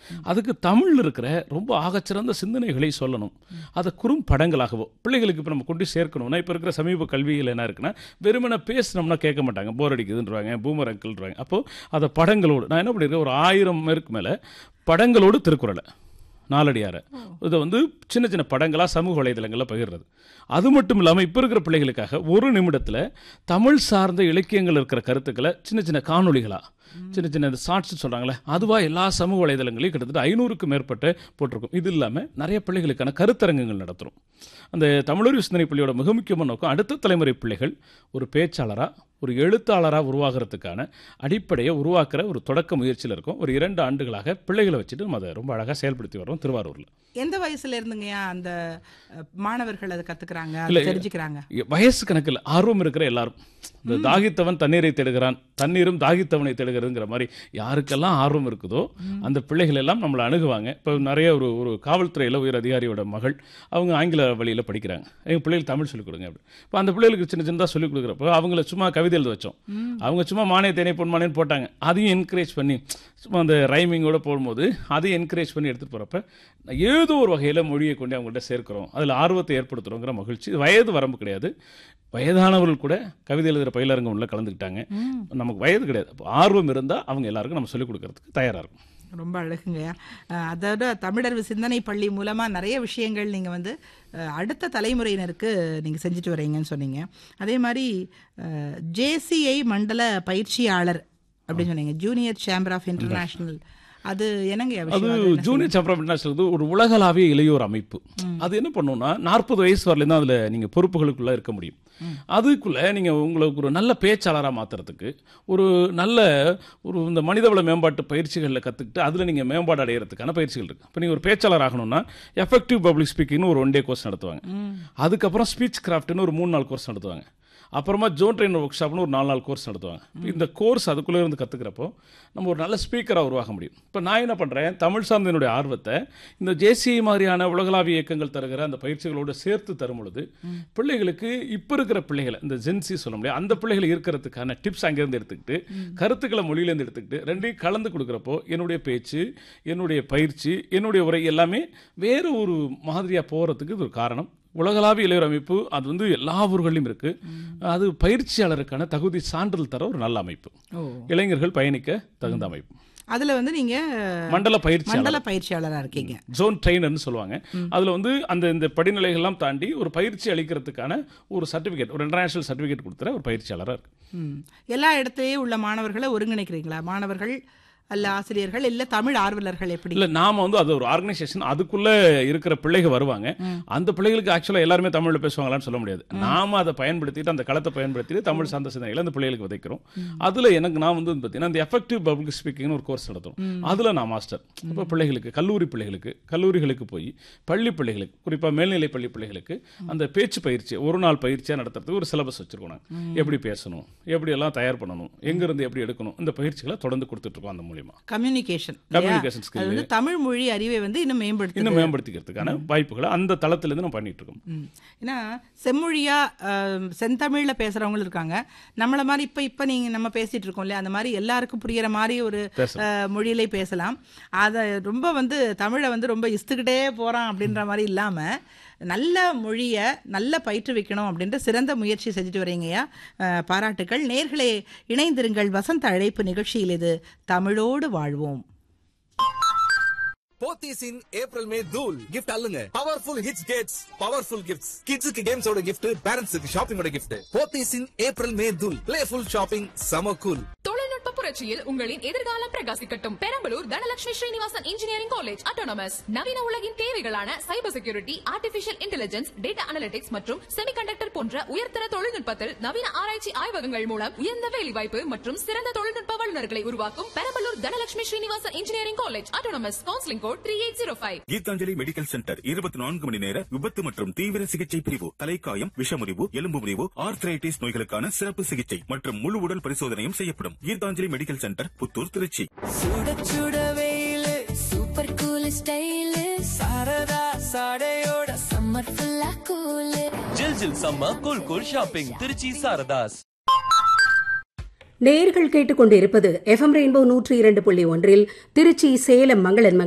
அதுக்கு தமிழில் இருக்கிற ரொம்ப ஆகச்சிறந்த சிந்தனைகளை சொல்லணும் அதை குறும் படங்களாகவோ பிள்ளைகளுக்கு இப்போ நம்ம கொண்டு சேர்க்கணும்னா இப்போ இருக்கிற சமீப கல்வியில் என்ன இருக்குன்னா வெறுமனை பேசினோம்னா கேட்க மாட்டாங்க போர் அடிக்குதுன்றவாங்க பூமர் அங்கிள்ன்றாங்க அப்போது அதை படங்களோடு நான் என்ன பண்ணியிருக்கேன் ஒரு ஆயிரம் பேருக்கு மேலே படங்களோடு திருக்குறளை நாலடியாரை இதை வந்து சின்ன சின்ன படங்களாக சமூக வலைதளங்களில் பகிர்றது அது மட்டும் இல்லாமல் இப்போ இருக்கிற பிள்ளைகளுக்காக ஒரு நிமிடத்தில் தமிழ் சார்ந்த இலக்கியங்கள் இருக்கிற கருத்துக்களை சின்ன சின்ன காணொளிகளாக சின்ன சின்ன இந்த ஷார்ட்ஸ் சொல்கிறாங்களே அதுவாக எல்லா சமூக வலைதளங்களையும் கிட்டத்தட்ட ஐநூறுக்கும் மேற்பட்ட போட்டிருக்கும் இது இல்லாமல் நிறைய பிள்ளைகளுக்கான கருத்தரங்குகள் நடத்துகிறோம் அந்த தமிழர் சிந்தனை பள்ளியோட மிக முக்கியமான நோக்கம் அடுத்த தலைமுறை பிள்ளைகள் ஒரு பேச்சாளராக ஒரு எழுத்தாளராக உருவாகிறதுக்கான அடிப்படையை உருவாக்குற ஒரு தொடக்க முயற்சியில் இருக்கும் ஒரு இரண்டு ஆண்டுகளாக பிள்ளைகளை வச்சுட்டு நம்ம அதை ரொம்ப அழகாக செயல்படுத்தி வரோம் திருவாரூரில் எந்த வயசுல இருந்துங்கய்யா அந்த அஹ், மாணவர்கள் அதை கத்துக்கிறாங்க இல்ல, அதை தெரிஞ்சுக்கிறாங்க வயசு கணக்கில் ஆர்வம் இருக்கிற எல்லாரும் இந்த தாகித்தவன் தண்ணீரை தேடுகிறான் தண்ணீரும் தாகித்தவனை தேடுகிறதுங்கிற மாதிரி யாருக்கெல்லாம் ஆர்வம் இருக்குதோ அந்த பிள்ளைகள் எல்லாம் நம்மளை அணுகுவாங்க இப்போ நிறைய ஒரு ஒரு காவல்துறையில் உயர் அதிகாரியோட மகள் அவங்க ஆங்கில வழியில் படிக்கிறாங்க எங்கள் பிள்ளைகள் தமிழ் சொல்லிக் கொடுங்க அப்படி இப்போ அந்த பிள்ளைகளுக்கு சின்ன சின்னதாக சொல்லிக் கொடுக்குறப்போ அவங்கள சும்மா கவிதை எழுத வச்சோம் அவங்க சும்மா மானே தேனே பொன்மானேன்னு போட்டாங்க அதையும் என்கரேஜ் பண்ணி சும்மா அந்த ரைமிங்கோட போடும்போது அதையும் என்கரேஜ் பண்ணி எடுத்துகிட்டு போகிறப்ப ஏதோ ஒரு வகையில் மொழியை கொண்டு அவங்கள்ட்ட சேர்க்கிறோம் அதில் ஆர்வத்தை ஏற்படுத்துகிறோங்கிற மகிழ்ச்சி வயது வரம்பு கிடையாது வயதானவர்கள் கூட கவிதை எழுதுகிற பயிலரங்கம் உள்ள கலந்துக்கிட்டாங்க நமக்கு வயது கிடையாது அப்போ ஆர்வம் இருந்தால் அவங்க எல்லாருக்கும் நம்ம சொல்லிக் கொடுக்கறதுக்கு தயாராக இருக்கும் ரொம்ப அழகுங்கய்யா அஹ், அதோட தமிழர் சிந்தனை பள்ளி மூலமா நிறைய விஷயங்கள் நீங்க வந்து அஹ், அடுத்த தலைமுறையினருக்கு நீங்க செஞ்சுட்டு வரீங்கன்னு சொன்னீங்க அதே மாதிரி ஜேசிஐ மண்டல பயிற்சியாளர் அப்படின்னு சொன்னீங்க ஜூனியர் சேம்பர் ஆஃப் இன்டர்நேஷனல் அது என்னங்க அது விஷயம் அது என்ன ஜூனியர் சாம்பியன் இன்டர்நேஷனல் வந்து ஒரு உலகளாவிய இளையோர் அமைப்பு அது என்ன பண்ணும்னா நாற்பது வயசு வரலேருந்து தான் அதில் நீங்கள் பொறுப்புகளுக்குள்ளே இருக்க முடியும் அதுக்குள்ளே நீங்கள் உங்களுக்கு ஒரு நல்ல பேச்சாளராக மாற்றுறதுக்கு ஒரு நல்ல ஒரு இந்த மனிதவள மேம்பாட்டு பயிற்சிகளில் கற்றுக்கிட்டு அதில் நீங்கள் மேம்பாடு அடையிறதுக்கான பயிற்சிகள் இருக்குது இப்போ நீங்கள் ஒரு பேச்சாளர் ஆகணும்னா எஃபெக்டிவ் பப்ளிக் ஸ்பீக்கிங்னு ஒரு ஒன் டே கோர்ஸ் நடத்துவாங்க அதுக்கப்புறம் ஸ்பீச் கிராஃப்ட்னு ஒரு மூணு நாள் கோர்ஸ் நடத்துவாங்க அப்புறமா ஜோன் ட்ரெயின் ஒர்க் ஷாப்னு ஒரு நாலு நாள் கோர்ஸ் நடத்துவாங்க இந்த கோர்ஸ் அதுக்குள்ளே இருந்து கற்றுக்கிறப்போ நம்ம ஒரு நல்ல ஸ்பீக்கராக உருவாக முடியும் இப்போ நான் என்ன பண்ணுறேன் தமிழ் சார்ந்த என்னுடைய ஆர்வத்தை இந்த ஜேசிஐ மாதிரியான உலகளாவிய இயக்கங்கள் தருகிற அந்த பயிற்சிகளோடு சேர்த்து தரும் பொழுது பிள்ளைகளுக்கு இப்போ இருக்கிற பிள்ளைகளை இந்த ஜென்சி சொல்ல முடியாது அந்த பிள்ளைகளை இருக்கிறதுக்கான டிப்ஸ் அங்கேருந்து எடுத்துக்கிட்டு கருத்துக்களை மொழியிலேருந்து எடுத்துக்கிட்டு ரெண்டையும் கலந்து கொடுக்குறப்போ என்னுடைய பேச்சு என்னுடைய பயிற்சி என்னுடைய உரை எல்லாமே வேறு ஒரு மாதிரியாக போகிறதுக்கு இது ஒரு காரணம் உலகளாவிய இளையோர் அமைப்பு அது வந்து எல்லா ஊர்களையும் இருக்கு அது பயிற்சியாளருக்கான தகுதி சான்றிதழ் தர ஒரு நல்ல அமைப்பு ஓ இளைஞர்கள் பயணிக்க தகுந்த அமைப்பு அதுல வந்து நீங்க மண்டல பயிற்சியாளர் மண்டல பயிற்சியாளரா இருக்கீங்க ஜோன் ட்ரெயினர்னு சொல்லுவாங்க அதுல வந்து அந்த இந்த படிநிலைகள்லாம் தாண்டி ஒரு பயிற்சி அளிக்கிறதுக்கான ஒரு சர்டிபிகேட் ஒரு இன்டர்நேஷனல் சர்டிபிகேட் கொடுத்துற ஒரு பயிற்சியாளராக இருக்கு ம். எல்லா இடத்துலயும் உள்ள மாணவர்களை ஒருங்கிணைக்கிறீங்களா மாணவர்கள் அல்ல ஆசிரியர்கள் இல்ல தமிழ் ஆர்வலர்கள் எப்படி இல்ல நாம வந்து அது ஒரு ஆர்கனைசேஷன் அதுக்குள்ள இருக்கிற பிள்ளைகள் வருவாங்க அந்த பிள்ளைகளுக்கு ஆக்சுவலா எல்லாருமே தமிழ்ல பேசுவாங்களான்னு சொல்ல முடியாது நாம அதை பயன்படுத்திட்டு அந்த களத்தை பயன்படுத்திட்டு தமிழ் சார்ந்த சிந்தனைகளை அந்த பிள்ளைகளுக்கு விதைக்கிறோம் அதுல எனக்கு நான் வந்து பார்த்தீங்கன்னா இந்த எஃபெக்டிவ் பப்ளிக் ஸ்பீக்கிங்னு ஒரு கோர்ஸ் நடத்துறோம் அதுல நான் மாஸ்டர் இப்போ பிள்ளைகளுக்கு கல்லூரி பிள்ளைகளுக்கு கல்லூரிகளுக்கு போய் பள்ளி பிள்ளைகளுக்கு குறிப்பா மேல்நிலை பள்ளி பிள்ளைகளுக்கு அந்த பேச்சு பயிற்சி ஒரு நாள் பயிற்சியா நடத்துறதுக்கு ஒரு சிலபஸ் வச்சிருக்கோம் நாங்க எப்படி பேசணும் எப்படி எல்லாம் தயார் பண்ணணும் எங்க இருந்து எப்படி எடுக்கணும் இந்த பயிற்சிகளை தொடர்ந்து கொடுத்துட்டு இருக்கோம் அந்த மூலியமா கம்யூனிகேஷன் Communication skill. அது வந்து தமிழ் மொழி அறிவை வந்து இன்னும் மேம்படுத்து இன்னும் மேம்படுத்திக்கிறதுக்கான வாய்ப்புகளை அந்த தளத்திலிருந்து நம்ம பண்ணிட்டு இருக்கோம் ம். ஏன்னா செம்மொழியா அஹ், செந்தமிழ்ல பேசுறவங்களும் இருக்காங்க நம்மள மாதிரி இப்ப இப்ப நீங்க நம்ம பேசிட்டு இருக்கோம் இல்லையா அந்த மாதிரி எல்லாருக்கும் புரியுற மாதிரி ஒரு பேசலாம். அஹ், மொழியிலே பேசலாம் அதை ரொம்ப வந்து தமிழை வந்து ரொம்ப இஸ்துக்கிட்டே போறான் அப்படின்ற மாதிரி இல்லாம நல்ல மொழியை நல்ல பயிற்றுவிக்கணும் அப்படின்ற சிறந்த முயற்சி செஞ்சுட்டு வரீங்கய்யா அஹ், பாராட்டுக்கள் நேர்களே இணைந்திருங்கள் வசந்த அழைப்பு நிகழ்ச்சியில் இது தமிழோடு வாழ்வோம் போத்தீஸ் இன் ஏப்ரல் மே தூல் கிஃப்ட் அல்லுங்க powerful hits gets powerful gifts கிட்ஸுக்கு கேம்ஸோட கிஃப்ட் பேரண்ட்ஸுக்கு ஷாப்பிங்கோட gift Pothys in April May தூல் பிளேஃபுல் ஷாப்பிங் சம கூல் தொழில்நுட்ப புரட்சியில் உங்களின் எதிர்காலம் பிரகாசிக்கட்டும் Perambalur Dhanalakshmi Srinivasan engineering college autonomous நவீன உலகின் தேவைகளான cyber security artificial intelligence data analytics மற்றும் செமிகண்டக்டர் போன்ற உயர்தர தொழில்நுட்பத்தில் நவீன ஆராய்ச்சி ஆய்வகங்கள் மூலம் உயர்ந்த வேலைவாய்ப்பு மற்றும் சிறந்த தொழில்நுட்ப வல்லுநர்களை உருவாக்கும் Perambalur Dhanalakshmi Srinivasan engineering college autonomous counselling code three eight zero five Geethanjali medical centre இருபத்தி நான்கு மணி நேர விபத்து மற்றும் தீவிர சிகிச்சை பிரிவு தலைக்காயம் விஷமுறிவு எலும்பு முறிவு ஆர்த்ரைட்டிஸ் நோய்களுக்கான சிறப்பு சிகிச்சை மற்றும் முழு உடல் பரிசோதனையும் செய்யப்படும் கீதாஞ்சலி மெடிக்கல் சென்டர் புத்தூர் திருச்சி சுட சுட வெயிலு சூப்பர் கூல் ஸ்டைலு சாரதா சாடையோட சம்மர் ஃபுல்லா கூலு ஜில் ஜில் சம்ம cool cool shopping Tiruchi Saradhas நேயர்கள் கேட்டுக்கொண்டிருப்பது எஃப்எம் ரெயின்போ நூற்றி இரண்டு புள்ளி ஒன்றில் திருச்சி சேலம் மங்களன்